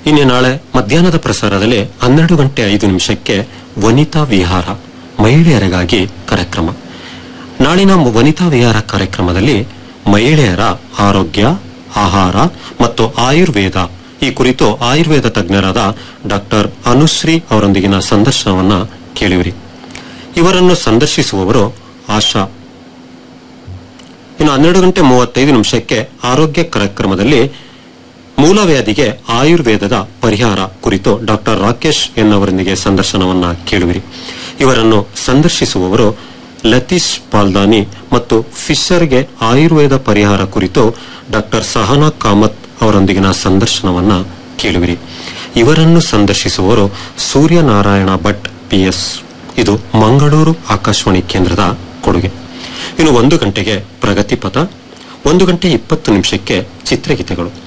ಇನ್ನು ನಾಳೆ ಮಧ್ಯಾಹ್ನದ ಪ್ರಸಾರದಲ್ಲಿ ಹನ್ನೆರಡು ಗಂಟೆ ಐದು ನಿಮಿಷಕ್ಕೆ ವನಿತಾ ವಿಹಾರ ಮಹಿಳೆಯರಿಗಾಗಿ ಕಾರ್ಯಕ್ರಮ ನಾಳಿನ ವನಿತಾ ವಿಹಾರ ಕಾರ್ಯಕ್ರಮದಲ್ಲಿ ಮಹಿಳೆಯರ ಆರೋಗ್ಯ ಆಹಾರ ಮತ್ತು ಆಯುರ್ವೇದ ಈ ಕುರಿತು ಆಯುರ್ವೇದ ತಜ್ಞರಾದ ಡಾಕ್ಟರ್ ಅನುಶ್ರೀ ಅವರೊಂದಿಗಿನ ಸಂದರ್ಶನವನ್ನ ಕೇಳಿವಿರಿ ಇವರನ್ನು ಸಂದರ್ಶಿಸುವವರು ಆಶಾ ಇನ್ನು ಹನ್ನೆರಡು ಗಂಟೆ ಮೂವತ್ತೈದು ನಿಮಿಷಕ್ಕೆ ಆರೋಗ್ಯ ಕಾರ್ಯಕ್ರಮದಲ್ಲಿ ಮೂಲವ್ಯಾಧಿಗೆ ಆಯುರ್ವೇದದ ಪರಿಹಾರ ಕುರಿತು ಡಾಕ್ಟರ್ ರಾಕೇಶ್ ಎನ್ನವರೊಂದಿಗೆ ಸಂದರ್ಶನವನ್ನ ಕೇಳುವಿರಿ ಇವರನ್ನು ಸಂದರ್ಶಿಸುವವರು ಲತೀಶ್ ಪಾಲ್ದಾನಿ ಮತ್ತು ಫಿಶರ್ಗೆ ಆಯುರ್ವೇದ ಪರಿಹಾರ ಕುರಿತು ಡಾಕ್ಟರ್ ಸಹನಾ ಕಾಮತ್ ಅವರೊಂದಿಗಿನ ಸಂದರ್ಶನವನ್ನ ಕೇಳುವಿರಿ ಇವರನ್ನು ಸಂದರ್ಶಿಸುವವರು ಸೂರ್ಯನಾರಾಯಣ ಭಟ್ ಪಿಎಸ್ ಇದು ಮಂಗಳೂರು ಆಕಾಶವಾಣಿ ಕೇಂದ್ರದ ಕೊಡುಗೆ ಇನ್ನು ಒಂದು ಗಂಟೆಗೆ ಪ್ರಗತಿ ಪಥ ಒಂದು ಗಂಟೆ ಇಪ್ಪತ್ತು ನಿಮಿಷಕ್ಕೆ ಚಿತ್ರಗೀತೆಗಳು